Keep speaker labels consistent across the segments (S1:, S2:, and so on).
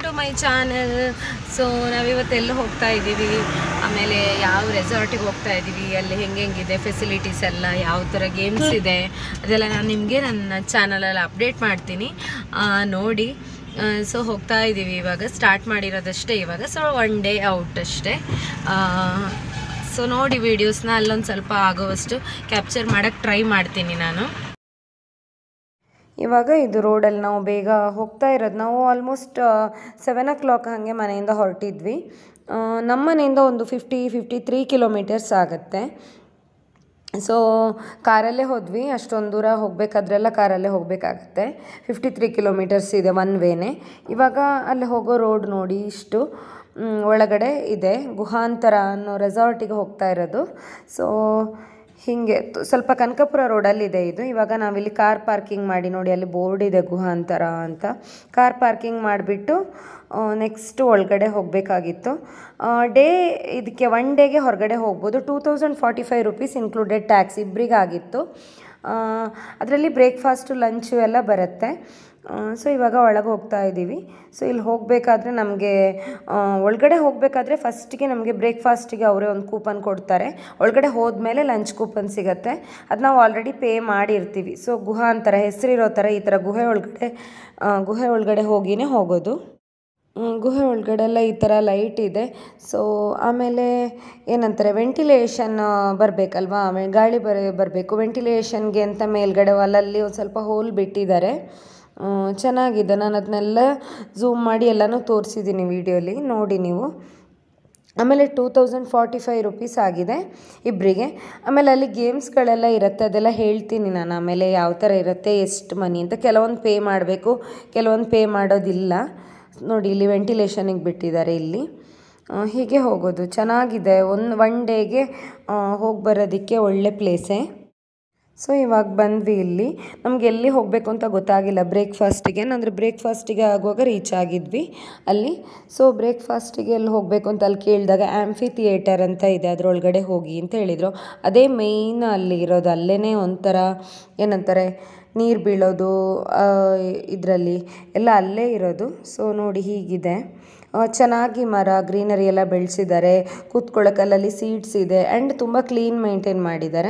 S1: to my channel so ನಾವಿವತ್ತು ಎಲ್ಲ ಹೋಗ್ತಾ ಇದ್ದೀವಿ ಆಮೇಲೆ ಯಾವ ರೆಸಾರ್ಟಿಗೆ ಹೋಗ್ತಾ ಇದ್ದೀವಿ ಅಲ್ಲಿ ಹೆಂಗೆ ಹೆಂಗಿದೆ ಫೆಸಿಲಿಟೀಸ್ ಎಲ್ಲ ಯಾವ ಥರ ಗೇಮ್ಸ್ ಇದೆ ಅದೆಲ್ಲ ನಾನು ನಿಮಗೆ ನನ್ನ ಚಾನಲಲ್ಲಿ ಅಪ್ಡೇಟ್ ಮಾಡ್ತೀನಿ ಆ, ನೋಡಿ ಸೊ ಹೋಗ್ತಾ ಇದ್ದೀವಿ ಇವಾಗ ಸ್ಟಾರ್ಟ್ ಮಾಡಿರೋದಷ್ಟೇ ಇವಾಗ ಸೊ ಒನ್ ಡೇ ಔಟ್ ಅಷ್ಟೇ ಸೊ ನೋಡಿ ವೀಡಿಯೋಸ್ನ ಅಲ್ಲೊಂದು ಸ್ವಲ್ಪ ಆಗೋವಷ್ಟು ಕ್ಯಾಪ್ಚರ್ ಮಾಡೋಕ್ಕೆ ಟ್ರೈ ಮಾಡ್ತೀನಿ ನಾನು
S2: ಇವಾಗ ಇದು ರೋಡಲ್ಲಿ ನಾವು ಬೇಗ ಹೋಗ್ತಾ ಇರೋದು ನಾವು ಆಲ್ಮೋಸ್ಟ್ ಸೆವೆನ್ ಓ ಕ್ಲಾಕ್ ಹಾಗೆ ಮನೆಯಿಂದ ಹೊರಟಿದ್ವಿ ಆ, ನಮ್ಮ ಮನೆಯಿಂದ ಒಂದು ಫಿಫ್ಟಿ ಫಿಫ್ಟಿ ತ್ರೀ ಕಿಲೋಮೀಟರ್ಸ್ ಆಗುತ್ತೆ ಸೊ ಕಾರಲ್ಲೇ ಹೋದ್ವಿ ಅಷ್ಟೊಂದು ದೂರ ಹೋಗಬೇಕಾದ್ರೆಲ್ಲ ಕಾರಲ್ಲೇ ಹೋಗಬೇಕಾಗತ್ತೆ ಫಿಫ್ಟಿ ತ್ರೀ ಕಿಲೋಮೀಟರ್ಸ್ ಇದೆ ಒನ್ ವೇನೆ ಇವಾಗ ಅಲ್ಲಿ ಹೋಗೋ ರೋಡ್ ನೋಡಿ ಇಷ್ಟು ಮ್, ಒಳಗಡೆ ಇದೆ ಗುಹಾಂತರ ಅನ್ನೋ ರೆಸಾರ್ಟಿಗೆ ಹೋಗ್ತಾ ಇರೋದು ಸೊ ಹೀಗೆ ತು- ಸ್ವಲ್ಪ ಕನಕಪುರ ರೋಡಲ್ಲಿದೆ ಇದು ಇವಾಗ ನಾವಿಲ್ಲಿ ಕಾರ್ ಪಾರ್ಕಿಂಗ್ ಮಾಡಿ ನೋಡಿ ಅಲ್ಲಿ ಬೋರ್ಡ್ ಇದೆ ಗುಹಾಂತರ ಅಂತ ಕಾರ್ ಪಾರ್ಕಿಂಗ್ ಮಾಡಿಬಿಟ್ಟು ನೆಕ್ಸ್ಟ್ ಒಳಗಡೆ ಹೋಗಬೇಕಾಗಿತ್ತು ಡೇ ಇದಕ್ಕೆ ಒನ್ ಡೇಗೆ ಹೊರಗಡೆ ಹೋಗ್ಬೋದು two thousand forty five rupees included tax ಇಬ್ಬರಿಗಾಗಿತ್ತು ಅದರಲ್ಲಿ ಬ್ರೇಕ್ಫಾಸ್ಟು ಲಂಚು ಎಲ್ಲ ಬರುತ್ತೆ ಸೊ ಇವಾಗ ಒಳಗೆ ಹೋಗ್ತಾ ಇದ್ದೀವಿ ಸೊ ಇಲ್ಲಿ ಹೋಗಬೇಕಾದ್ರೆ ನಮಗೆ ಒಳಗಡೆ ಹೋಗಬೇಕಾದ್ರೆ ಫಸ್ಟಿಗೆ ನಮಗೆ ಬ್ರೇಕ್ಫಾಸ್ಟಿಗೆ ಅವರೇ ಒಂದು ಕೂಪನ್ ಕೊಡ್ತಾರೆ ಒಳಗಡೆ ಹೋದ್ಮೇಲೆ ಲಂಚ್ ಕೂಪನ್ ಸಿಗುತ್ತೆ ಅದು ನಾವು ಆಲ್ರೆಡಿ ಪೇ ಮಾಡಿರ್ತೀವಿ ಸೊ ಗುಹಾ ಅಂತಾರೆ ಹೆಸರಿರೋ ಥರ ಈ ಥರ ಗುಹೆ ಒಳಗಡೆ ಆ, ಗುಹೆ ಒಳಗಡೆ ಹೋಗಿನೇ ಹೋಗೋದು ಹ್ಮ್, ಗುಹೆ ಒಳಗಡೆ ಎಲ್ಲ ಈ ಥರ ಲೈಟ್ ಇದೆ ಸೊ ಆಮೇಲೆ ಏನಂತಾರೆ ವೆಂಟಿಲೇಷನ್ ಬರಬೇಕಲ್ವಾ ಆಮೇಲೆ ಗಾಳಿ ಬರ ಬರಬೇಕು ವೆಂಟಿಲೇಷನ್ಗೆ ಅಂತ ಮೇಲ್ಗಡೆ ಅಲ್ಲಲ್ಲಿ ಒಂದು ಸ್ವಲ್ಪ ಹೋಲ್ ಬಿಟ್ಟಿದ್ದಾರೆ ಹ್ಮ್, ಚೆನ್ನಾಗಿದೆ ನಾನು ಅದನ್ನೆಲ್ಲ ಝೂಮ್ ಮಾಡಿ ಎಲ್ಲನೂ ತೋರಿಸಿದ್ದೀನಿ ವೀಡಿಯೋಲಿ ನೋಡಿ ನೀವು ಆಮೇಲೆ two thousand forty five rupees ಆಗಿದೆ ಇಬ್ಬರಿಗೆ ಆಮೇಲೆ ಅಲ್ಲಿ ಗೇಮ್ಸ್ಗಳೆಲ್ಲ ಇರುತ್ತೆ ಅದೆಲ್ಲ ಹೇಳ್ತೀನಿ ನಾನು ಆಮೇಲೆ ಯಾವ ಥರ ಇರುತ್ತೆ ಎಷ್ಟು ಮನಿ ಅಂತ ಕೆಲವೊಂದು ಪೇ ಮಾಡಬೇಕು ಕೆಲವೊಂದು ಪೇ ಮಾಡೋದಿಲ್ಲ ನೋಡಿ ಇಲ್ಲಿ ವೆಂಟಿಲೇಷನಿಗೆ ಬಿಟ್ಟಿದ್ದಾರೆ ಇಲ್ಲಿ ಆ, ಹೀಗೆ ಹೋಗೋದು ಚೆನ್ನಾಗಿದೆ ಒಂದು ಒನ್ ಡೇಗೆ ಹೋಗಿ ಬರೋದಕ್ಕೆ ಒಳ್ಳೆ ಪ್ಲೇಸೇ ಸೊ ಇವಾಗ ಬಂದ್ವಿ ಇಲ್ಲಿ ನಮ್ಗೆ ಎಲ್ಲಿ ಹೋಗಬೇಕು ಅಂತ ಗೊತ್ತಾಗಿಲ್ಲ ಬ್ರೇಕ್ಫಾಸ್ಟಿಗೆ ಅಂದರೆ ಬ್ರೇಕ್ಫಾಸ್ಟಿಗೆ ಆಗುವಾಗ ರೀಚ್ ಆಗಿದ್ವಿ ಅಲ್ಲಿ ಸೊ ಬ್ರೇಕ್ಫಾಸ್ಟಿಗೆ ಎಲ್ಲಿ ಹೋಗಬೇಕು ಅಂತ ಅಲ್ಲಿ ಕೇಳಿದಾಗ ಆ್ಯಂಫಿ ಥಿಯೇಟರ್ ಅಂತ ಇದೆ ಅದರೊಳಗಡೆ ಹೋಗಿ ಅಂತ ಹೇಳಿದರು ಅದೇ ಮೇಯ್ನ್ ಅಲ್ಲಿ ಇರೋದು ಅಲ್ಲೇ ಒಂಥರ ಏನಂತಾರೆ ನೀರು ಬೀಳೋದು ಇದರಲ್ಲಿ ಎಲ್ಲ ಅಲ್ಲೇ ಇರೋದು ಸೊ ನೋಡಿ ಹೀಗಿದೆ ಆ, ಚೆನ್ನಾಗಿ ಮರ ಗ್ರೀನರಿ ಎಲ್ಲ ಬೆಳೆಸಿದ್ದಾರೆ ಕೂತ್ಕೊಳ್ಳೋಕೆ ಅಲ್ಲಲ್ಲಿ ಸೀಟ್ಸ್ ಇದೆ ಆ್ಯಂಡ್ ತುಂಬ ಕ್ಲೀನ್ ಮೇಂಟೈನ್ ಮಾಡಿದ್ದಾರೆ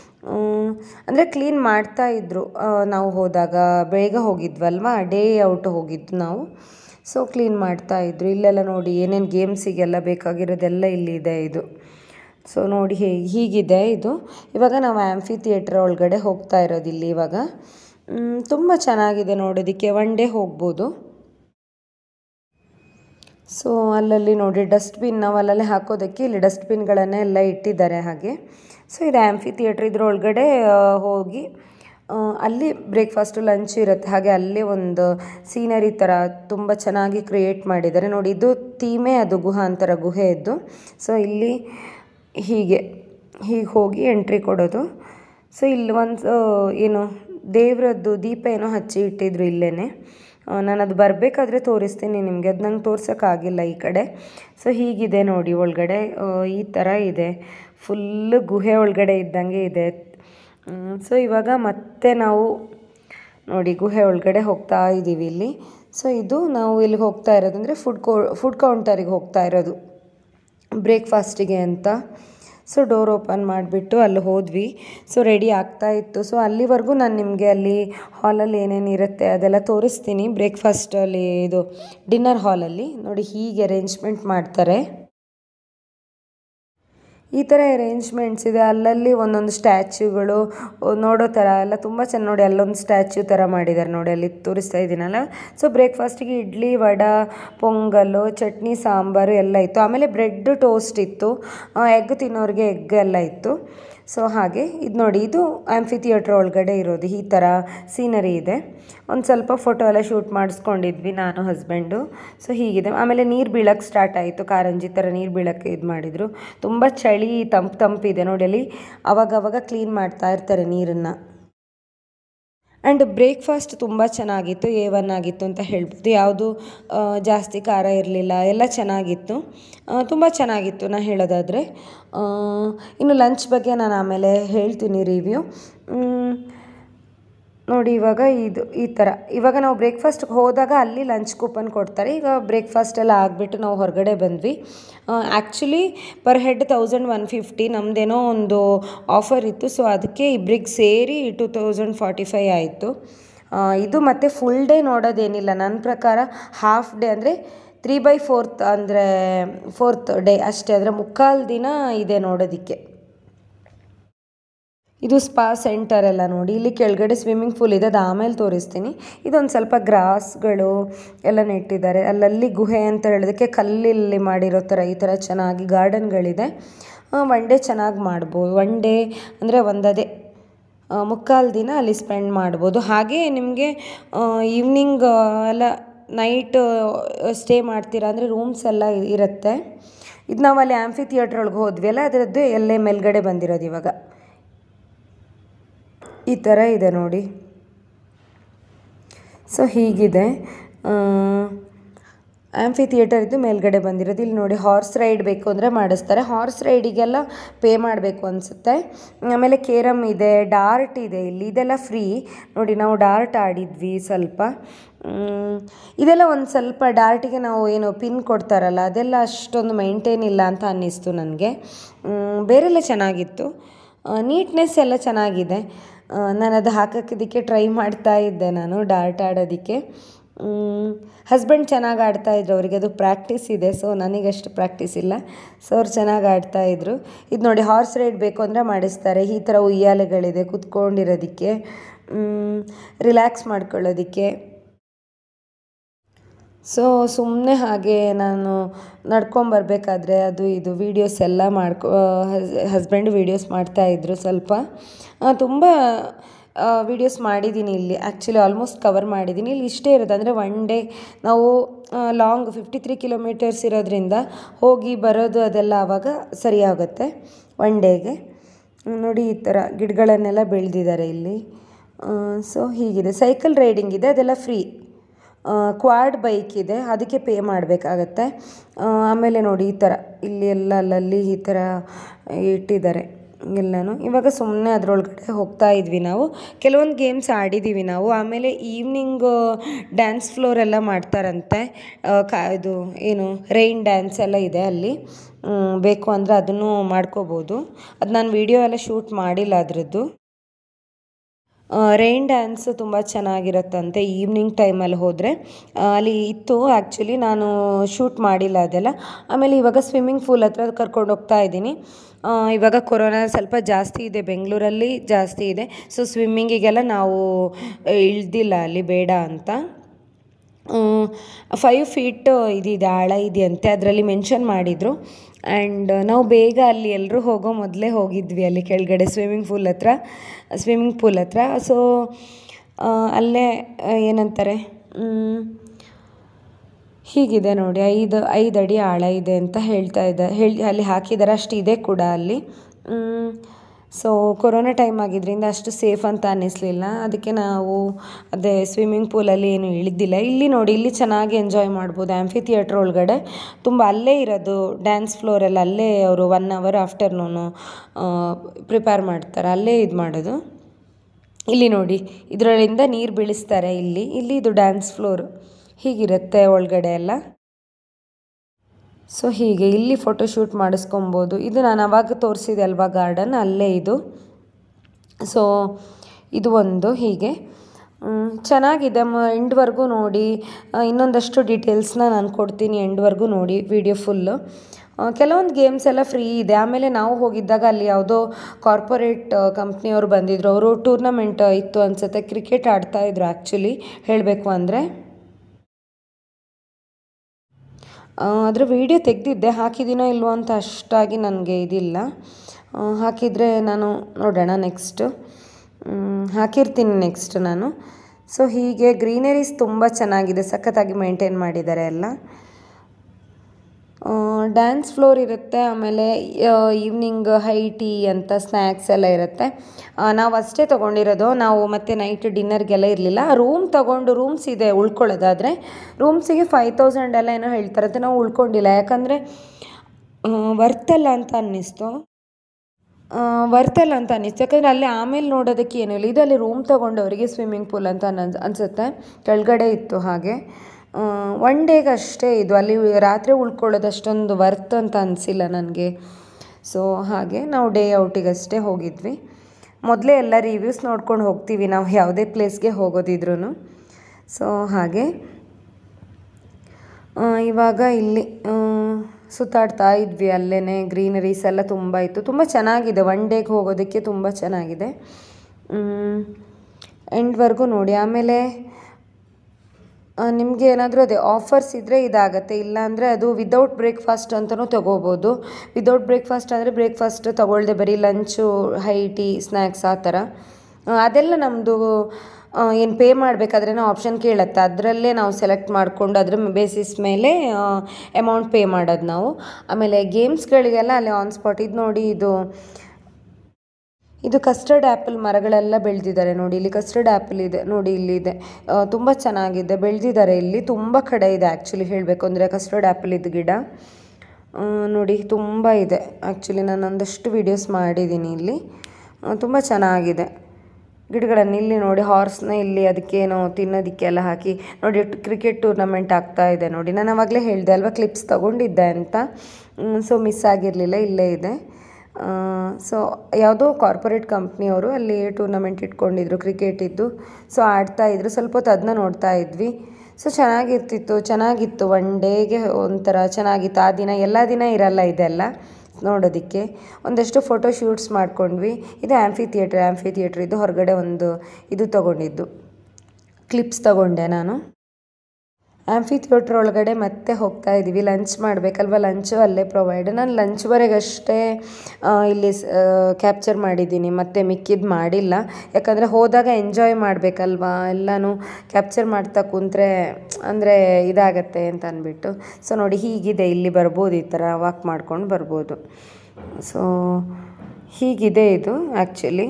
S2: ಅಂದರೆ ಕ್ಲೀನ್ ಮಾಡ್ತಾ ಇದ್ರು ಆ, ನಾವು ಹೋದಾಗ ಬೇಗ ಹೋಗಿದ್ವಲ್ವಾ ಡೇ ಔಟ್ ಹೋಗಿದ್ದು ನಾವು ಸೊ ಕ್ಲೀನ್ ಮಾಡ್ತಾ ಇದ್ರು ಇಲ್ಲೆಲ್ಲ ನೋಡಿ ಏನೇನು ಗೇಮ್ಸಿಗೆಲ್ಲ ಬೇಕಾಗಿರೋದೆಲ್ಲ ಇಲ್ಲಿದೆ ಇದು ಸೊ ನೋಡಿ ಹೇ ಹೀಗಿದೆ ಇದು ಇವಾಗ ನಾವು ಆ್ಯಂಫಿ ಥಿಯೇಟ್ರ್ ಒಳಗಡೆ ಹೋಗ್ತಾ ಇರೋದು ಇಲ್ಲಿ ಇವಾಗ ತುಂಬ ಚೆನ್ನಾಗಿದೆ ನೋಡೋದಕ್ಕೆ ಒನ್ ಡೇ ಹೋಗ್ಬೋದು ಸೊ ಅಲ್ಲಲ್ಲಿ ನೋಡಿ ಡಸ್ಟ್ಬಿನ್ ನಾವು ಅಲ್ಲಲ್ಲೇ ಹಾಕೋದಕ್ಕೆ ಇಲ್ಲಿ ಡಸ್ಟ್ಬಿನ್ಗಳನ್ನೇ ಎಲ್ಲ ಇಟ್ಟಿದ್ದಾರೆ ಹಾಗೆ ಸೊ ಇದು ಆ್ಯಂಫಿ ಥಿಯೇಟ್ರ್ ಇದ್ರೊಳಗಡೆ ಆ, ಹೋಗಿ ಆ, ಅಲ್ಲಿ ಬ್ರೇಕ್ಫಾಸ್ಟು ಲಂಚ್ ಇರುತ್ತೆ ಹಾಗೆ ಅಲ್ಲೇ ಒಂದು ಸೀನರಿ ಥರ ತುಂಬ ಚೆನ್ನಾಗಿ ಕ್ರಿಯೇಟ್ ಮಾಡಿದ್ದಾರೆ ನೋಡಿ ಇದು ಥೀಮೇ ಅದು ಗುಹಾಂತರ ಗುಹೆಯದ್ದು ಸೊ ಇಲ್ಲಿ ಹೀಗೆ ಹೀಗೆ ಹೋಗಿ ಎಂಟ್ರಿ ಕೊಡೋದು ಸೊ ಇಲ್ಲಿ ಒಂದು ಏನು ದೇವರದ್ದು ದೀಪ ಏನೋ ಹಚ್ಚಿ ಇಟ್ಟಿದ್ರು ಇಲ್ಲೇ ನಾನು ಅದು ಬರಬೇಕಾದ್ರೆ ತೋರಿಸ್ತೀನಿ ನಿಮಗೆ ಅದು ನಂಗೆ ತೋರ್ಸೋಕ್ಕಾಗಿಲ್ಲ ಈ ಕಡೆ ಸೊ ಹೀಗಿದೆ ನೋಡಿ ಒಳಗಡೆ ಆ, ಈ ಥರ ಇದೆ ಫುಲ್ಲು ಗುಹೆ ಒಳಗಡೆ ಇದ್ದಂಗೆ ಇದೆ ಸೊ ಇವಾಗ ಮತ್ತೆ ನಾವು ನೋಡಿ ಗುಹೆ ಒಳಗಡೆ ಹೋಗ್ತಾ ಇದ್ದೀವಿ ಇಲ್ಲಿ ಸೊ ಇದು ನಾವು ಇಲ್ಲಿಗೆ ಹೋಗ್ತಾ ಇರೋದು ಅಂದರೆ ಫುಡ್ ಕೋ ಫುಡ್ ಕೌಂಟರಿಗೆ ಹೋಗ್ತಾ ಇರೋದು ಬ್ರೇಕ್ಫಾಸ್ಟಿಗೆ ಅಂತ ಸೊ ಡೋರ್ ಓಪನ್ ಮಾಡಿಬಿಟ್ಟು ಅಲ್ಲಿ ಹೋದ್ವಿ ಸೊ ರೆಡಿ ಆಗ್ತಾ ಇತ್ತು ಸೊ ಅಲ್ಲಿವರೆಗೂ ನಾನು ನಿಮಗೆ ಅಲ್ಲಿ ಹಾಲಲ್ಲಿ ಏನೇನು ಇರುತ್ತೆ ಅದೆಲ್ಲ ತೋರಿಸ್ತೀನಿ ಬ್ರೇಕ್ಫಾಸ್ಟಲ್ಲಿ ಇದು ಡಿನ್ನರ್ ಹಾಲಲ್ಲಿ ನೋಡಿ ಹೀಗೆ ಅರೇಂಜ್ಮೆಂಟ್ ಮಾಡ್ತಾರೆ ಈ ಥರ ಅರೇಂಜ್ಮೆಂಟ್ಸ್ ಇದೆ ಅಲ್ಲಲ್ಲಿ ಒಂದೊಂದು ಸ್ಟ್ಯಾಚ್ಯೂಗಳು ನೋಡೋ ಥರ ಎಲ್ಲ ತುಂಬ ಚೆನ್ನಾಗಿ ನೋಡಿ ಅಲ್ಲೊಂದು ಸ್ಟ್ಯಾಚ್ಯೂ ಥರ ಮಾಡಿದ್ದಾರೆ ನೋಡಿ ಅಲ್ಲಿ ತೋರಿಸ್ತಾ ಇದ್ದೀನಲ್ಲ ಸೊ ಬ್ರೇಕ್ಫಾಸ್ಟಿಗೆ ಇಡ್ಲಿ ವಡ ಪೊಂಗಲ್ಲು ಚಟ್ನಿ ಸಾಂಬಾರು ಎಲ್ಲ ಇತ್ತು ಆಮೇಲೆ ಬ್ರೆಡ್ ಟೋಸ್ಟ್ ಇತ್ತು ಎಗ್ ತಿನ್ನೋರಿಗೆ ಎಗ್ ಎಲ್ಲ ಇತ್ತು ಸೊ ಹಾಗೆ ಇದು ನೋಡಿ ಇದು ಆ್ಯಂಫಿ ಥಿಯೇಟ್ರ್ ಒಳಗಡೆ ಇರೋದು ಈ ಥರ ಸೀನರಿ ಇದೆ ಒಂದು ಸ್ವಲ್ಪ ಫೋಟೋ ಎಲ್ಲ ಶೂಟ್ ಮಾಡಿಸ್ಕೊಂಡಿದ್ವಿ ನಾನು ಹಸ್ಬೆಂಡು ಸೊ ಹೀಗಿದೆ ಆಮೇಲೆ ನೀರು ಬೀಳಕ್ಕೆ ಸ್ಟಾರ್ಟ್ ಆಯಿತು ಕಾರಂಜಿ ಥರ ನೀರು ಬೀಳಕ್ಕೆ ಇದು ಮಾಡಿದರು ತುಂಬ ಚಳಿ ತಂಪು ತಂಪಿದೆ ನೋಡಿ ಅಲ್ಲಿ ಅವಾಗವಾಗ ಕ್ಲೀನ್ ಮಾಡ್ತಾ ಇರ್ತಾರೆ ನೀರನ್ನು ಆ್ಯಂಡ್ ಬ್ರೇಕ್ಫಾಸ್ಟ್ ತುಂಬ ಚೆನ್ನಾಗಿತ್ತು ಎ ಒನ್ ಆಗಿತ್ತು ಅಂತ ಹೇಳ್ಬೋದು ಯಾವುದು ಆ, ಜಾಸ್ತಿ ಖಾರ ಇರಲಿಲ್ಲ ಎಲ್ಲ ಚೆನ್ನಾಗಿತ್ತು ತುಂಬ ಚೆನ್ನಾಗಿತ್ತು ನಾ ಹೇಳೋದಾದರೆ ಆ, ಇನ್ನು ಲಂಚ್ ಬಗ್ಗೆ ನಾನು ಆಮೇಲೆ ಹೇಳ್ತೀನಿ ರಿವ್ಯೂ ನೋಡಿ ಇವಾಗ ಇದು ಈ ಥರ ಇವಾಗ ನಾವು ಬ್ರೇಕ್ಫಾಸ್ಟ್ಗೆ ಹೋದಾಗ ಅಲ್ಲಿ ಲಂಚ್ ಕೂಪನ್ ಕೊಡ್ತಾರೆ ಈಗ ಬ್ರೇಕ್ಫಾಸ್ಟ್ ಎಲ್ಲ ಆಗಿಬಿಟ್ಟು ನಾವು ಹೊರಗಡೆ ಬಂದ್ವಿ actually per head thousand one fifty ನಮ್ಮದೇನೋ ಒಂದು ಆಫರ್ ಇತ್ತು ಸೊ ಅದಕ್ಕೆ ಇಬ್ರಿಗೆ ಸೇರಿ ಟು ತೌಸಂಡ್ ಫಾರ್ಟಿ ಫೈ ಆಯಿತು ಇದು ಮತ್ತು ಫುಲ್ ಡೇ ನೋಡೋದೇನಿಲ್ಲ ನನ್ನ ಪ್ರಕಾರ ಹಾಫ್ ಡೇ ಅಂದರೆ ತ್ರೀ ಬೈ ಫೋರ್ತ್ ಅಂದರೆ ಫೋರ್ತ್ ಡೇ ಅಷ್ಟೇ ಅಂದರೆ ಮುಕ್ಕಾಲು ದಿನ ಇದೆ ನೋಡೋದಕ್ಕೆ ಇದು ಸ್ಪಾ ಸೆಂಟರ್ ಎಲ್ಲ ನೋಡಿ ಇಲ್ಲಿ ಕೆಳಗಡೆ ಸ್ವಿಮ್ಮಿಂಗ್ ಪೂಲ್ ಇದೆ ಅದು ಆಮೇಲೆ ತೋರಿಸ್ತೀನಿ ಇದೊಂದು ಸ್ವಲ್ಪ ಗ್ರಾಸ್ಗಳು ಎಲ್ಲ ನೆಟ್ಟಿದ್ದಾರೆ ಅಲ್ಲಲ್ಲಿ ಗುಹೆ ಅಂತ ಹೇಳೋದಕ್ಕೆ ಕಲ್ಲಲ್ಲಿ ಮಾಡಿರೋ ಥರ ಈ ಥರ ಚೆನ್ನಾಗಿ ಗಾರ್ಡನ್ಗಳಿದೆ ಒನ್ ಡೇ ಚೆನ್ನಾಗಿ ಮಾಡ್ಬೋದು ಒನ್ ಡೇ ಅಂದರೆ ಒಂದದೇ ಮುಕ್ಕಾಲು ದಿನ ಅಲ್ಲಿ ಸ್ಪೆಂಡ್ ಮಾಡ್ಬೋದು ಹಾಗೆ ನಿಮಗೆ ಈವ್ನಿಂಗ್ ಎಲ್ಲ ನೈಟ್ ಸ್ಟೇ ಮಾಡ್ತೀರಾ ಅಂದರೆ ರೂಮ್ಸ್ ಎಲ್ಲ ಇರುತ್ತೆ ಇದು ನಾವು ಅಲ್ಲಿ ಆ್ಯಂಫಿ ಥಿಯೇಟ್ರ್ ಒಳಗೆ ಹೋದ್ವಿ ಅಲ್ಲ ಅದರದ್ದು ಎಲ್ಲೇ ಮೇಲ್ಗಡೆ ಬಂದಿರೋದು ಇವಾಗ ಈ ಥರ ಇದೆ ನೋಡಿ ಸೊ ಹೀಗಿದೆ ಆ್ಯಂಫಿ ಥಿಯೇಟರ್ ಇದ್ದು ಮೇಲ್ಗಡೆ ಬಂದಿರೋದು ಇಲ್ಲಿ ನೋಡಿ ಹಾರ್ಸ್ ರೈಡ್ ಬೇಕು ಅಂದರೆ ಮಾಡಿಸ್ತಾರೆ ಹಾರ್ಸ್ ರೈಡಿಗೆಲ್ಲ ಪೇ ಮಾಡಬೇಕು ಅನಿಸುತ್ತೆ ಆಮೇಲೆ ಕೇರಮ್ ಇದೆ ಡಾರ್ಟ್ ಇದೆ ಇಲ್ಲಿ ಇದೆಲ್ಲ ಫ್ರೀ ನೋಡಿ ನಾವು ಡಾರ್ಟ್ ಆಡಿದ್ವಿ ಸ್ವಲ್ಪ ಇದೆಲ್ಲ ಒಂದು ಸ್ವಲ್ಪ ಡಾರ್ಟಿಗೆ ನಾವು ಏನು ಪಿನ್ ಕೊಡ್ತಾರಲ್ಲ ಅದೆಲ್ಲ ಅಷ್ಟೊಂದು ಮೈಂಟೈನ್ ಇಲ್ಲ ಅಂತ ಅನ್ನಿಸ್ತು ನನಗೆ ಬೇರೆಲ್ಲ ಚೆನ್ನಾಗಿತ್ತು ನೀಟ್ನೆಸ್ ಎಲ್ಲ ಚೆನ್ನಾಗಿದೆ ನಾನು ಅದು ಹಾಕೋಕ್ಕಿದ್ದಕ್ಕೆ ಟ್ರೈ ಮಾಡ್ತಾ ಇದ್ದೆ ನಾನು ಡಾರ್ಟ್ ಆಡೋದಕ್ಕೆ ಹಸ್ಬೆಂಡ್ ಚೆನ್ನಾಗಿ ಆಡ್ತಾಯಿದ್ರು ಅವರಿಗೆ ಅದು ಪ್ರಾಕ್ಟೀಸ್ ಇದೆ ಸೊ ನನಗಷ್ಟು ಪ್ರಾಕ್ಟೀಸ್ ಇಲ್ಲ ಸೊ ಅವ್ರು ಚೆನ್ನಾಗಿ ಆಡ್ತಾಯಿದ್ರು ಇದು ನೋಡಿ ಹಾರ್ಸ್ ರೈಡ್ ಬೇಕು ಅಂದರೆ ಮಾಡಿಸ್ತಾರೆ ಈ ಥರ ಉಯ್ಯಾಲೆಗಳಿದೆ ಕುತ್ಕೊಂಡಿರೋದಕ್ಕೆ ರಿಲ್ಯಾಕ್ಸ್ ಮಾಡ್ಕೊಳ್ಳೋದಕ್ಕೆ ಸೊ ಸುಮ್ಮನೆ ಹಾಗೆ ನಾನು ನಡ್ಕೊಂಬರ್ಬೇಕಾದ್ರೆ ಅದು ಇದು ವೀಡಿಯೋಸ್ ಎಲ್ಲ ಮಾಡ್ಕೊ ಹಸ್ಬೆಂಡ್ ವೀಡಿಯೋಸ್ ಮಾಡ್ತಾಯಿದ್ರು ಸ್ವಲ್ಪ ತುಂಬ ವೀಡಿಯೋಸ್ ಮಾಡಿದ್ದೀನಿ ಇಲ್ಲಿ ಆ್ಯಕ್ಚುಲಿ ಆಲ್ಮೋಸ್ಟ್ ಕವರ್ ಮಾಡಿದ್ದೀನಿ ಇಲ್ಲಿ ಇಷ್ಟೇ ಇರೋದು ಅಂದರೆ ಒನ್ ಡೇ ನಾವು ಲಾಂಗ್ ಫಿಫ್ಟಿ ತ್ರೀ ಕಿಲೋಮೀಟರ್ಸ್ ಇರೋದ್ರಿಂದ ಹೋಗಿ ಬರೋದು ಅದೆಲ್ಲ ಆವಾಗ ಸರಿ ಆಗುತ್ತೆ ಒನ್ ಡೇಗೆ ನೋಡಿ ಈ ಥರ ಗಿಡಗಳನ್ನೆಲ್ಲ ಬೆಳೆದಿದ್ದಾರೆ ಇಲ್ಲಿ ಸೊ ಹೀಗಿದೆ ಸೈಕಲ್ ರೈಡಿಂಗ್ ಇದೆ ಅದೆಲ್ಲ ಫ್ರೀ ಕ್ವಾಡ್ ಬೈಕ್ ಇದೆ ಅದಕ್ಕೆ ಪೇ ಮಾಡಬೇಕಾಗತ್ತೆ ಆಮೇಲೆ ನೋಡಿ ಈ ಥರ ಇಲ್ಲಿ ಎಲ್ಲ ಅಲ್ಲಲ್ಲಿ ಈ ಥರ ಇಟ್ಟಿದ್ದಾರೆ ಎಲ್ಲನೂ ಇವಾಗ ಸುಮ್ಮನೆ ಅದರೊಳಗಡೆ ಹೋಗ್ತಾ ಇದ್ವಿ ನಾವು ಕೆಲವೊಂದು ಗೇಮ್ಸ್ ಆಡಿದ್ದೀವಿ ನಾವು ಆಮೇಲೆ ಈವ್ನಿಂಗ್ ಡ್ಯಾನ್ಸ್ ಫ್ಲೋರ್ ಎಲ್ಲ ಮಾಡ್ತಾರಂತೆ ಕಾ ಇದು ಏನು ರೈನ್ ಡ್ಯಾನ್ಸ್ ಎಲ್ಲ ಇದೆ ಅಲ್ಲಿ ಬೇಕು ಅಂದರೆ ಅದನ್ನು ಮಾಡ್ಕೋಬೋದು ಅದು ನಾನು ವೀಡಿಯೋ ಎಲ್ಲ ಶೂಟ್ ಮಾಡಿಲ್ಲ ಅದರದ್ದು ರೈನ್ ಡ್ಯಾನ್ಸ್ ತುಂಬ ಚೆನ್ನಾಗಿರುತ್ತಂತೆ ಈವ್ನಿಂಗ್ ಟೈಮಲ್ಲಿ ಹೋದರೆ ಅಲ್ಲಿ ಇತ್ತು ಆ್ಯಕ್ಚುಲಿ ನಾನು ಶೂಟ್ ಮಾಡಿಲ್ಲ ಅದೆಲ್ಲ ಆಮೇಲೆ ಇವಾಗ ಸ್ವಿಮ್ಮಿಂಗ್ ಪೂಲ್ ಹತ್ರ ಕರ್ಕೊಂಡು ಹೋಗ್ತಾ ಇದ್ದೀನಿ ಇವಾಗ ಕೊರೋನಾ ಸ್ವಲ್ಪ ಜಾಸ್ತಿ ಇದೆ ಬೆಂಗಳೂರಲ್ಲಿ ಜಾಸ್ತಿ ಇದೆ ಸೊ ಸ್ವಿಮ್ಮಿಂಗಿಗೆಲ್ಲ ನಾವು ಇಳ್ದಿಲ್ಲ ಅಲ್ಲಿ ಬೇಡ ಅಂತ ಫೈವ್ ಫೀಟ್ ಇದಿದೆ ಆಳ ಇದೆಯಂತೆ ಅದರಲ್ಲಿ ಮೆನ್ಷನ್ ಮಾಡಿದರು ಆ್ಯಂಡ್ ನಾವು ಬೇಗ ಅಲ್ಲಿ ಎಲ್ಲರೂ ಹೋಗೋ ಮೊದಲೇ ಹೋಗಿದ್ವಿ ಅಲ್ಲಿ ಕೆಳಗಡೆ ಸ್ವಿಮ್ಮಿಂಗ್ ಪೂಲ್ ಹತ್ರ ಸ್ವಿಮ್ಮಿಂಗ್ ಪೂಲ್ ಹತ್ರ ಸೊ ಅಲ್ಲೇ ಏನಂತಾರೆ ಹೀಗಿದೆ ನೋಡಿ ಐದು ಐದು ಅಡಿ ಆಳ ಇದೆ ಅಂತ ಹೇಳ್ತಾ ಇದ್ದ ಹೇಳಿ ಅಲ್ಲಿ ಹಾಕಿದ್ದಾರೆ ಅಷ್ಟು ಇದೆ ಕೂಡ ಅಲ್ಲಿ ಸೊ ಕೊರೋನಾ ಟೈಮ್ ಆಗಿದ್ದರಿಂದ ಅಷ್ಟು ಸೇಫ್ ಅಂತ ಅನ್ನಿಸ್ಲಿಲ್ಲ ಅದಕ್ಕೆ ನಾವು ಅದೇ ಸ್ವಿಮ್ಮಿಂಗ್ ಪೂಲಲ್ಲಿ ಏನು ಇಳಿದಿಲ್ಲ ಇಲ್ಲಿ ನೋಡಿ ಇಲ್ಲಿ ಚೆನ್ನಾಗಿ ಎಂಜಾಯ್ ಮಾಡ್ಬೋದು ಆ್ಯಂಫಿ ಥಿಯೇಟ್ರ್ ಒಳಗಡೆ ತುಂಬ ಅಲ್ಲೇ ಇರೋದು ಡ್ಯಾನ್ಸ್ ಫ್ಲೋರೆಲ್ಲ ಅಲ್ಲೇ ಅವರು ಒನ್ ಅವರ್ ಆಫ್ಟರ್ನೂನು ಪ್ರಿಪೇರ್ ಮಾಡ್ತಾರೆ ಅಲ್ಲೇ ಇದು ಮಾಡೋದು ಇಲ್ಲಿ ನೋಡಿ ಇದರಲ್ಲಿಂದ ನೀರು ಬೀಳಿಸ್ತಾರೆ ಇಲ್ಲಿ ಇಲ್ಲಿ ಇದು ಡ್ಯಾನ್ಸ್ ಫ್ಲೋರು ಹೀಗಿರುತ್ತೆ ಒಳಗಡೆ ಎಲ್ಲ ಸೊ ಹೀಗೆ ಇಲ್ಲಿ ಫೋಟೋಶೂಟ್ ಮಾಡಿಸ್ಕೊಬೋದು ಇದು ನಾನು ಅವಾಗ ತೋರಿಸಿದೆ ಅಲ್ವಾ ಗಾರ್ಡನ್ ಅಲ್ಲೇ ಇದು ಸೊ ಇದು ಒಂದು ಹೀಗೆ ಚೆನ್ನಾಗಿದೆ ಮ ಎಂಡ್ವರೆಗೂ ನೋಡಿ ಇನ್ನೊಂದಷ್ಟು ಡೀಟೇಲ್ಸ್ನ ನಾನು ಕೊಡ್ತೀನಿ ಎಂಡ್ವರೆಗೂ ನೋಡಿ ವಿಡಿಯೋ ಫುಲ್ಲು ಕೆಲವೊಂದು ಗೇಮ್ಸ್ ಎಲ್ಲ ಫ್ರೀ ಇದೆ ಆಮೇಲೆ ನಾವು ಹೋಗಿದ್ದಾಗ ಅಲ್ಲಿ ಯಾವುದೋ ಕಾರ್ಪೊರೇಟ್ ಕಂಪ್ನಿಯವರು ಬಂದಿದ್ದರು ಅವರು ಟೂರ್ನಮೆಂಟ್ ಇತ್ತು ಅನಿಸುತ್ತೆ ಕ್ರಿಕೆಟ್ ಆಡ್ತಾಯಿದ್ರು ಆ್ಯಕ್ಚುಲಿ ಹೇಳಬೇಕು ಅಂದರೆ ಅದರ ವೀಡಿಯೋ ತೆಗೆದಿದ್ದೆ ಹಾಕಿದ್ದೀನೋ ಇಲ್ವೋ ಅಂತ ಅಷ್ಟಾಗಿ ನನಗೆ ಇದಿಲ್ಲ ಹಾಕಿದರೆ ನಾನು ನೋಡೋಣ ನೆಕ್ಸ್ಟು ಹಾಕಿರ್ತೀನಿ ನೆಕ್ಸ್ಟ್ ನಾನು ಸೊ ಹೀಗೆ ಗ್ರೀನರೀಸ್ ತುಂಬ ಚೆನ್ನಾಗಿದೆ ಸಖತ್ತಾಗಿ ಮೇಂಟೈನ್ ಮಾಡಿದ್ದಾರೆ ಎಲ್ಲ ಡ್ಯಾನ್ಸ್ ಫ್ಲೋರ್ ಇರುತ್ತೆ ಆಮೇಲೆ ಈವ್ನಿಂಗ್ ಹೈ ಟೀ ಅಂತ ಸ್ನ್ಯಾಕ್ಸ್ ಎಲ್ಲ ಇರುತ್ತೆ ನಾವು ಅಷ್ಟೇ ತೊಗೊಂಡಿರೋದು ನಾವು ಮತ್ತೆ ನೈಟ್ ಡಿನ್ನರ್ಗೆಲ್ಲ ಇರಲಿಲ್ಲ ರೂಮ್ ತೊಗೊಂಡು ರೂಮ್ಸ್ ಇದೆ ಉಳ್ಕೊಳ್ಳೋದಾದರೆ ರೂಮ್ಸಿಗೆ ಫೈವ್ ತೌಸಂಡ್ ಎಲ್ಲ ಏನೋ ಹೇಳ್ತಾರಂತೆ ನಾವು ಉಳ್ಕೊಂಡಿಲ್ಲ ಯಾಕಂದರೆ ವರ್ತಲ್ಲ ಅಂತ ಅನ್ನಿಸ್ತು ವರ್ತಲ್ಲ ಅಂತ ಅನ್ನಿಸ್ತು ಯಾಕಂದರೆ ಅಲ್ಲಿ ಆಮೇಲೆ ನೋಡೋದಕ್ಕೆ ಏನೂ ಇಲ್ಲ ಇದು ಅಲ್ಲಿ ರೂಮ್ ತೊಗೊಂಡವರಿಗೆ ಸ್ವಿಮ್ಮಿಂಗ್ ಪೂಲ್ ಅಂತ ಅನ್ಸ್ ಅನಿಸುತ್ತೆ ಕೆಳಗಡೆ ಇತ್ತು ಹಾಗೆ ಒನ್ ಡೇಗೆ ಅಷ್ಟೇ ಇದು ಅಲ್ಲಿ ರಾತ್ರಿ ಉಳ್ಕೊಳ್ಳೋದು ಅಷ್ಟೊಂದು ವರ್ತ್ ಅಂತ ಅನಿಸಿಲ್ಲ ನನಗೆ ಸೊ ಹಾಗೆ ನಾವು ಡೇ ಔಟಿಗಷ್ಟೇ ಹೋಗಿದ್ವಿ ಮೊದಲೇ ಎಲ್ಲ ರಿವ್ಯೂಸ್ ನೋಡ್ಕೊಂಡು ಹೋಗ್ತೀವಿ ನಾವು ಯಾವುದೇ ಪ್ಲೇಸ್ಗೆ ಹೋಗೋದಿದ್ರು ಸೊ ಹಾಗೆ ಆ, ಇವಾಗ ಇಲ್ಲಿ ಆ, ಸುತ್ತಾಡ್ತಾ ಇದ್ವಿ ಅಲ್ಲೇ ಗ್ರೀನರೀಸ್ ಎಲ್ಲ ತುಂಬ ಇತ್ತು ತುಂಬ ಚೆನ್ನಾಗಿದೆ ಒನ್ ಡೇಗೆ ಹೋಗೋದಕ್ಕೆ ತುಂಬ ಚೆನ್ನಾಗಿದೆ ಎಂಡ್ವರೆಗೂ ನೋಡಿ ಆಮೇಲೆ ನಿಮಗೆ ಏನಾದರೂ ಅದೇ ಆಫರ್ಸ್ ಇದ್ದರೆ ಇದಾಗತ್ತೆ ಇಲ್ಲಾಂದರೆ ಅದು ವಿದೌಟ್ ಬ್ರೇಕ್ಫಾಸ್ಟ್ ಅಂತಲೂ ತೊಗೋಬೋದು ವಿದೌಟ್ ಬ್ರೇಕ್ಫಾಸ್ಟ್ ಅಂದರೆ ಬ್ರೇಕ್ಫಾಸ್ಟ್ ತೊಗೊಳ್ದೆ ಬರೀ ಲಂಚು ಹೈ ಟೀ ಸ್ನ್ಯಾಕ್ಸ್ ಆ ಥರ ಆ, ಅದೆಲ್ಲ ನಮ್ಮದು ಏನು ಪೇ ಮಾಡಬೇಕಾದ್ರೆ ಆಪ್ಷನ್ ಕೇಳುತ್ತೆ ಅದರಲ್ಲೇ ನಾವು ಸೆಲೆಕ್ಟ್ ಮಾಡಿಕೊಂಡು ಅದ್ರ ಬೇಸಿಸ್ ಮೇಲೆ ಅಮೌಂಟ್ ಪೇ ಮಾಡೋದು ನಾವು ಆಮೇಲೆ ಗೇಮ್ಸ್ಗಳಿಗೆಲ್ಲ ಅಲ್ಲಿ ಆನ್ ಸ್ಪಾಟ್ ಇದು ನೋಡಿ ಇದು ಇದು ಕಸ್ಟರ್ಡ್ ಆ್ಯಪಲ್ ಮರಗಳೆಲ್ಲ ಬೆಳೆದಿದ್ದಾರೆ ನೋಡಿ ಇಲ್ಲಿ ಕಸ್ಟರ್ಡ್ ಆ್ಯಪಲ್ ಇದೆ ನೋಡಿ ಇಲ್ಲಿದೆ ತುಂಬ ಚೆನ್ನಾಗಿದೆ ಬೆಳೆದಿದ್ದಾರೆ ಇಲ್ಲಿ ತುಂಬ ಕಡೆ ಇದೆ ಆ್ಯಕ್ಚುಲಿ ಹೇಳಬೇಕು ಅಂದರೆ ಕಸ್ಟರ್ಡ್ ಆ್ಯಪಲ್ ಇದು ಗಿಡ ಆ, ನೋಡಿ ತುಂಬ ಇದೆ ಆ್ಯಕ್ಚುಲಿ ನಾನು ಒಂದಷ್ಟು ವೀಡಿಯೋಸ್ ಮಾಡಿದ್ದೀನಿ ಇಲ್ಲಿ ತುಂಬ ಚೆನ್ನಾಗಿದೆ ಗಿಡಗಳನ್ನು ಇಲ್ಲಿ ನೋಡಿ ಹಾರ್ಸ್ನ ಇಲ್ಲಿ ಅದಕ್ಕೇನೋ ತಿನ್ನೋದಕ್ಕೆಲ್ಲ ಹಾಕಿ ನೋಡಿ ಕ್ರಿಕೆಟ್ ಟೂರ್ನಮೆಂಟ್ ಆಗ್ತಾ ಇದೆ ನೋಡಿ ನಾನು ಅವಾಗಲೇ ಹೇಳಿದೆ ಅಲ್ವಾ ಕ್ಲಿಪ್ಸ್ ತೊಗೊಂಡಿದ್ದೆ ಅಂತ ಸೊ ಮಿಸ್ ಆಗಿರಲಿಲ್ಲ ಇಲ್ಲೇ ಇದೆ ಸೊ ಯಾವುದೋ ಕಾರ್ಪೊರೇಟ್ ಕಂಪ್ನಿಯವರು ಅಲ್ಲಿ ಟೂರ್ನಮೆಂಟ್ ಇಟ್ಕೊಂಡಿದ್ರು ಕ್ರಿಕೆಟಿದ್ದು ಸೊ ಆಡ್ತಾ ಇದ್ರು ಸ್ವಲ್ಪ ಹೊತ್ತು ಅದನ್ನ ನೋಡ್ತಾ ಇದ್ವಿ ಸೊ ಚೆನ್ನಾಗಿರ್ತಿತ್ತು ಚೆನ್ನಾಗಿತ್ತು ಒನ್ ಡೇಗೆ ಒಂಥರ ಚೆನ್ನಾಗಿತ್ತು ಆ ದಿನ ಎಲ್ಲ ದಿನ ಇರಲ್ಲ ಇದೆಲ್ಲ ನೋಡೋದಕ್ಕೆ ಒಂದಷ್ಟು ಫೋಟೋ ಶೂಟ್ಸ್ ಮಾಡ್ಕೊಂಡ್ವಿ ಇದು ಆ್ಯಂಫಿ ಥಿಯೇಟ್ರ್ ಆ್ಯಂಫಿ ಥಿಯೇಟ್ರ್ ಇದು ಹೊರಗಡೆ ಒಂದು ಇದು ತೊಗೊಂಡಿದ್ದು ಕ್ಲಿಪ್ಸ್ ತೊಗೊಂಡೆ ನಾನು ಆ್ಯಂಫಿ ಥಿಯೇಟ್ರ್ ಒಳಗಡೆ ಮತ್ತೆ ಹೋಗ್ತಾ ಇದ್ದೀವಿ ಲಂಚ್ ಮಾಡಬೇಕಲ್ವ ಲಂಚು ಅಲ್ಲೇ ಪ್ರೊವೈಡ್ ನಾನು ಲಂಚ್ವರೆಗಷ್ಟೇ ಆ, ಇಲ್ಲಿ ಕ್ಯಾಪ್ಚರ್ ಮಾಡಿದ್ದೀನಿ ಮತ್ತೆ ಮಿಕ್ಕಿದ್ದು ಮಾಡಿಲ್ಲ ಯಾಕಂದರೆ ಹೋದಾಗ ಎಂಜಾಯ್ ಮಾಡಬೇಕಲ್ವಾ ಎಲ್ಲನೂ ಕ್ಯಾಪ್ಚರ್ ಮಾಡ್ತಾ ಕುಂತ್ರೆ ಅಂದರೆ ಇದಾಗತ್ತೆ ಅಂತ ಅಂದ್ಬಿಟ್ಟು ಸೊ ನೋಡಿ ಹೀಗಿದೆ ಇಲ್ಲಿ ಬರ್ಬೋದು ಈ ಥರ ವಾಕ್ ಮಾಡ್ಕೊಂಡು ಬರ್ಬೋದು ಸೊ ಹೀಗಿದೆ ಇದು ಆ್ಯಕ್ಚುಲಿ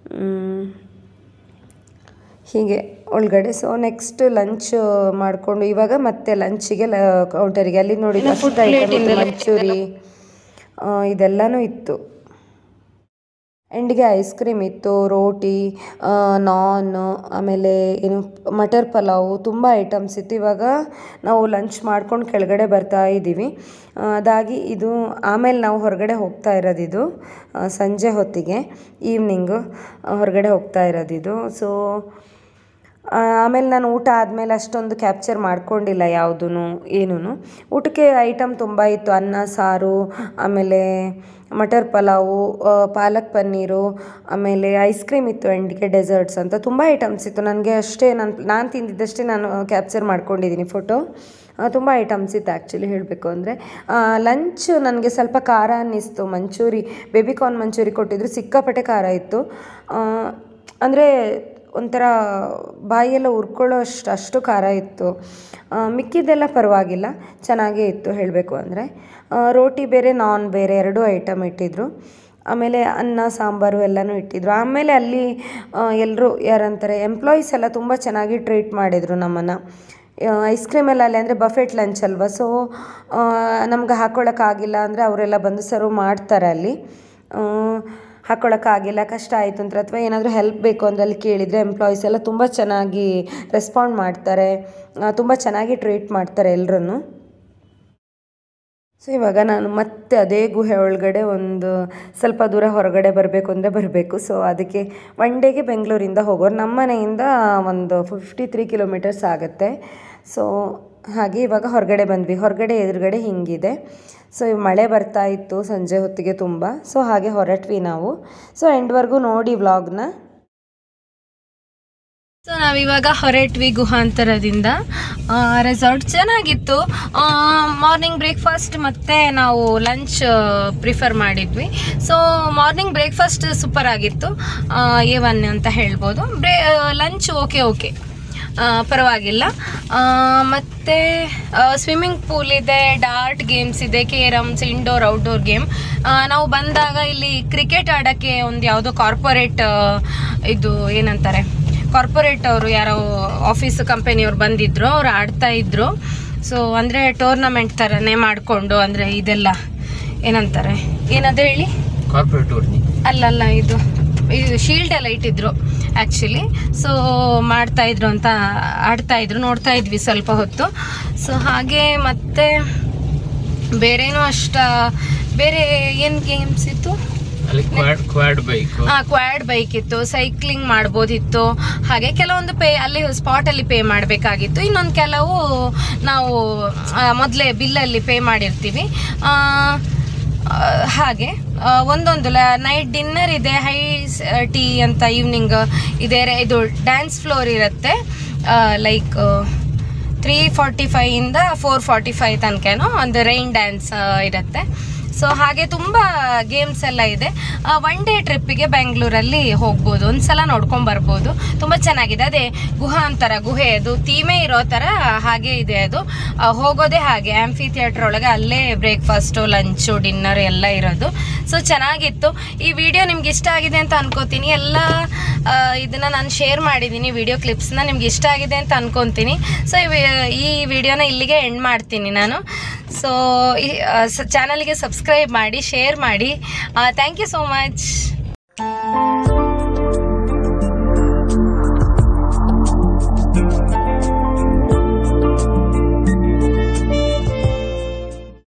S2: ಹೀಗೆ ಒಳಗಡೆ ಸೊ ನೆಕ್ಸ್ಟ್ ಲಂಚ್ ಮಾಡಿಕೊಂಡು ಇವಾಗ ಮತ್ತೆ ಲಂಚಿಗೆ ಲ ಕೌಂಟರಿಗೆ ಅಲ್ಲಿ ನೋಡಿ ಫುಡ್ ಐಟಮ್ ಮಂಚೂರಿ ಆ, ಇದೆಲ್ಲನೂ ಇತ್ತು ಎಂಡಿಗೆ ಐಸ್ ಕ್ರೀಮ್ ಇತ್ತು ರೋಟಿ ಆ, ನಾನ್ ಆಮೇಲೆ ಏನು ಮಟರ್ ಪಲಾವು ತುಂಬ ಐಟಮ್ಸ್ ಇತ್ತು ಇವಾಗ ನಾವು ಲಂಚ್ ಮಾಡ್ಕೊಂಡು ಕೆಳಗಡೆ ಬರ್ತಾ ಇದ್ದೀವಿ ಆ, ಅದಾಗಿ ಇದು ಆಮೇಲೆ ನಾವು ಹೊರಗಡೆ ಹೋಗ್ತಾ ಇರೋದಿದು ಆ, ಸಂಜೆ ಹೊತ್ತಿಗೆ ಈವ್ನಿಂಗು ಹೊರಗಡೆ ಹೋಗ್ತಾ ಇರೋದಿದು ಸೊ ಆ, ಆಮೇಲೆ ನಾನು ಊಟ ಆದಮೇಲೆ ಅಷ್ಟೊಂದು ಕ್ಯಾಪ್ಚರ್ ಮಾಡ್ಕೊಂಡಿಲ್ಲ ಯಾವುದೂ ಏನೂ ಊಟಕ್ಕೆ ಐಟಮ್ ತುಂಬ ಇತ್ತು ಅನ್ನ ಸಾರು ಆಮೇಲೆ ಮಟರ್ ಪಲಾವು ಆ, ಪಾಲಕ್ ಪನ್ನೀರು ಆಮೇಲೆ ಐಸ್ ಕ್ರೀಮ್ ಇತ್ತು ಎಂಡಿಗೆ ಡೆಸರ್ಟ್ಸ್ ಅಂತ ತುಂಬ ಐಟಮ್ಸ್ ಇತ್ತು ನನಗೆ ಅಷ್ಟೇ ನಾನು ನಾನು ತಿಂದಿದ್ದಷ್ಟೇ ನಾನು ಕ್ಯಾಪ್ಚರ್ ಮಾಡ್ಕೊಂಡಿದ್ದೀನಿ ಫೋಟೋ ತುಂಬ ಐಟಮ್ಸ್ ಇತ್ತು ಆ್ಯಕ್ಚುಲಿ ಹೇಳಬೇಕು ಅಂದರೆ ಲಂಚ್ ನನಗೆ ಸ್ವಲ್ಪ ಖಾರ ಅನ್ನಿಸ್ತು ಮಂಚೂರಿ ಬೇಬಿ ಕಾರ್ನ್ ಮಂಚೂರಿ ಕೊಟ್ಟಿದ್ರು ಸಿಕ್ಕಾಪಟ್ಟೆ ಖಾರ ಇತ್ತು ಅಂದರೆ ಒಂಥರ ಬಾಯೆಲ್ಲ ಉರ್ಕೊಳ್ಳೋ ಅಷ್ಟು ಅಷ್ಟು ಖಾರ ಇತ್ತು ಆ, ಮಿಕ್ಕಿದ್ದೆಲ್ಲ ಪರವಾಗಿಲ್ಲ ಚೆನ್ನಾಗೇ ಇತ್ತು ಹೇಳಬೇಕು ಅಂದರೆ ರೋಟಿ ಬೇರೆ ನಾನ್ ಬೇರೆ ಎರಡೂ ಐಟಮ್ ಇಟ್ಟಿದ್ರು ಆಮೇಲೆ ಅನ್ನ ಸಾಂಬಾರು ಎಲ್ಲನೂ ಇಟ್ಟಿದ್ರು ಆಮೇಲೆ ಅಲ್ಲಿ ಎಲ್ಲರೂ ಯಾರಂತಾರೆ ಎಂಪ್ಲಾಯೀಸ್ ಎಲ್ಲ ತುಂಬ ಚೆನ್ನಾಗಿ ಟ್ರೀಟ್ ಮಾಡಿದರು ನಮ್ಮನ್ನು ಐಸ್ ಕ್ರೀಮ್ ಎಲ್ಲ ಅಲ್ಲಿ ಅಂದರೆ ಬಫೆಟ್ ಲಂಚ್ ಅಲ್ವಾ ಸೊ ನಮ್ಗೆ ಹಾಕ್ಕೊಳಕ್ಕಾಗಿಲ್ಲ ಅಂದರೆ ಅವರೆಲ್ಲ ಬಂದು ಸರ್ವ್ ಮಾಡ್ತಾರೆ ಅಲ್ಲಿ ಆ, ಹಾಕ್ಕೊಳಕ್ಕಾಗಿಲ್ಲ ಕಷ್ಟ ಆಯಿತು ಅಂತ ಅಥವಾ ಏನಾದರೂ ಹೆಲ್ಪ್ ಬೇಕು ಅಂದರೆ ಅಲ್ಲಿ ಕೇಳಿದರೆ ಎಂಪ್ಲಾಯೀಸ್ ಎಲ್ಲ ತುಂಬ ಚೆನ್ನಾಗಿ ರೆಸ್ಪಾಂಡ್ ಮಾಡ್ತಾರೆ ತುಂಬ ಚೆನ್ನಾಗಿ ಟ್ರೀಟ್ ಮಾಡ್ತಾರೆ ಎಲ್ಲರೂ ಸೊ ಇವಾಗ ನಾನು ಮತ್ತೆ ಅದೇ ಗುಹೆ ಒಳಗಡೆ ಒಂದು ಸ್ವಲ್ಪ ದೂರ ಹೊರಗಡೆ ಬರಬೇಕು ಅಂದರೆ ಬರಬೇಕು ಸೊ ಅದಕ್ಕೆ ಒನ್ ಡೇಗೆ ಬೆಂಗಳೂರಿಂದ ಹೋಗೋರು ನಮ್ಮ ಮನೆಯಿಂದ ಒಂದು ಫಿಫ್ಟಿ ತ್ರೀ ಕಿಲೋಮೀಟರ್ಸ್ ಆಗುತ್ತೆ ಸೊ ಹಾಗೆ ಇವಾಗ ಹೊರಗಡೆ ಬಂದ್ವಿ ಹೊರಗಡೆ ಎದುರುಗಡೆ ಹಿಂಗಿದೆ ಸೊ ಇವ್ ಮಳೆ ಬರ್ತಾ ಇತ್ತು ಸಂಜೆ ಹೊತ್ತಿಗೆ ತುಂಬ ಸೊ ಹಾಗೆ ಹೊರಟ್ವಿ ನಾವು ಸೊ ಎಂಡ್ವರೆಗೂ ನೋಡಿ ವ್ಲಾಗ್ನ
S1: ಸೊ ನಾವಿವಾಗ ಹೊರಟ್ವಿ ಗುಹಾಂತರದಿಂದ ರೆಸಾರ್ಟ್ ಚೆನ್ನಾಗಿತ್ತು ಮಾರ್ನಿಂಗ್ ಬ್ರೇಕ್ಫಾಸ್ಟ್ ಮತ್ತು ನಾವು ಲಂಚ್ ಪ್ರಿಫರ್ ಮಾಡಿದ್ವಿ ಸೊ ಮಾರ್ನಿಂಗ್ ಬ್ರೇಕ್ಫಾಸ್ಟ್ ಸೂಪರ್ ಆಗಿತ್ತು ಎ ಒನ್ ಅಂತ ಹೇಳ್ಬೋದು ಬ್ರೇ ಲಂಚ್ ಓಕೆ ಓಕೆ ಪರವಾಗಿಲ್ಲ ಆ, ಮತ್ತೆ ಸ್ವಿಮ್ಮಿಂಗ್ ಪೂಲ್ ಇದೆ ಡಾರ್ಟ್ ಗೇಮ್ಸ್ ಇದೆ ಕೇರಮ್ಸ್ ಇಂಡೋರ್ ಔಟ್ಡೋರ್ ಗೇಮ್ ನಾವು ಬಂದಾಗ ಇಲ್ಲಿ ಕ್ರಿಕೆಟ್ ಆಡೋಕ್ಕೆ ಒಂದು ಯಾವುದೋ ಕಾರ್ಪೊರೇಟ್ ಇದು ಏನಂತಾರೆ ಕಾರ್ಪೊರೇಟ್ ಅವರು ಯಾರೋ ಆಫೀಸ್ ಕಂಪನಿಯವ್ರು ಬಂದಿದ್ರು ಅವ್ರು ಆಡ್ತಾ ಇದ್ರು ಸೊ ಅಂದರೆ ಟೂರ್ನಮೆಂಟ್ ಥರನೇ ಮಾಡಿಕೊಂಡು ಅಂದರೆ ಇದೆಲ್ಲ ಏನಂತಾರೆ ಏನದು ಹೇಳಿ
S3: ಕಾರ್ಪೊರೇಟ್ ಟೂರ್ನಿ
S1: ಅಲ್ಲಲ್ಲ ಇದು ಇದು ಶೀಲ್ಡ್ ಎಲ್ಲ ಇಟ್ಟಿದ್ರು ಆ್ಯಕ್ಚುಲಿ ಸೊ ಮಾಡ್ತಾ ಇದ್ರು ಅಂತ ಆಡ್ತಾ ಇದ್ರು ನೋಡ್ತಾ ಇದ್ವಿ ಸ್ವಲ್ಪ ಹೊತ್ತು ಸೊ ಹಾಗೆ ಮತ್ತೆ ಬೇರೇನೂ ಅಷ್ಟ ಬೇರೆ ಏನು ಗೇಮ್ಸ್ ಇತ್ತು
S3: ಅಲ್ಲಿ ಕ್ವಾಡ್ ಕ್ವಾಡ್ ಬೈಕ್
S1: ಹಾಂ ಕ್ವಾಡ್ ಬೈಕ್ ಇತ್ತು ಸೈಕ್ಲಿಂಗ್ ಮಾಡ್ಬೋದಿತ್ತು ಹಾಗೆ ಕೆಲವೊಂದು ಪೇ ಅಲ್ಲಿ ಸ್ಪಾಟಲ್ಲಿ ಪೇ ಮಾಡಬೇಕಾಗಿತ್ತು ಇನ್ನೊಂದು ಕೆಲವು ನಾವು ಮೊದಲೇ ಬಿಲ್ಲಲ್ಲಿ ಪೇ ಮಾಡಿರ್ತೀವಿ ಆ, ಆ, ಹಾಗೆ ಆ, ಒಂದೊಂದು ನೈಟ್ ಡಿನ್ನರ್ ಇದೆ ಹೈ ಟೀ ಅಂತ ಈವ್ನಿಂಗ್ ಇದೆ ರೆ- ಇದು ಡ್ಯಾನ್ಸ್ ಫ್ಲೋರ್ ಇರುತ್ತೆ ಲೈಕ್ ತ್ರೀ ಫಾರ್ಟಿ ಫೈಯಿಂದ ಫೋರ್ ಫಾರ್ಟಿ ಫೈವ್ ತನಕನೋ ಒಂದು ರೈನ್ ಡ್ಯಾನ್ಸ್ ಇರುತ್ತೆ ಸೊ ಹಾಗೆ ತುಂಬ ಗೇಮ್ಸ್ ಎಲ್ಲ ಇದೆ ಒನ್ ಡೇ ಟ್ರಿಪ್ಪಿಗೆ ಬೆಂಗಳೂರಲ್ಲಿ ಹೋಗ್ಬೋದು ಒಂದ್ಸಲ ನೋಡ್ಕೊಂಡ್ ಬರ್ಬೋದು ತುಂಬ ಚೆನ್ನಾಗಿದೆ ಅದೇ ಗುಹಾ ಅಂತಾರ ಗುಹೆ ಅದು ಥೀಮೇ ಇರೋ ಥರ ಹಾಗೆ ಇದೆ ಅದು ಆ, ಹೋಗೋದೇ ಹಾಗೆ ಆ್ಯಂಫಿ ಥಿಯೇಟ್ರ್ ಒಳಗೆ ಅಲ್ಲೇ ಬ್ರೇಕ್ಫಾಸ್ಟು ಲಂಚು ಡಿನ್ನರ್ ಎಲ್ಲ ಇರೋದು ಸೊ ಚೆನ್ನಾಗಿತ್ತು ಈ ವಿಡಿಯೋ ನಿಮ್ಗೆ ಇಷ್ಟ ಆಗಿದೆ ಅಂತ ಅನ್ಕೋತೀನಿ ಎಲ್ಲ ಆ, ಇದನ್ನ ನಾನು ಶೇರ್ ಮಾಡಿದ್ದೀನಿ ವಿಡಿಯೋ ಕ್ಲಿಪ್ಸ್ನ ನಿಮ್ಗೆ ಇಷ್ಟ ಆಗಿದೆ ಅಂತ ಅನ್ಕೊತೀನಿ ಸೊ ಈ ವಿಡಿಯೋನ ಇಲ್ಲಿಗೆ ಎಂಡ್ ಮಾಡ್ತೀನಿ ನಾನು ಸೊ ಚಾನಲ್ಗೆ ಸಬ್ಸ್ಕ್ರೈಬ್ ಮಾಡಿ ಶೇರ್ ಮಾಡಿ ಥ್ಯಾಂಕ್ ಯು ಸೋ ಮಚ್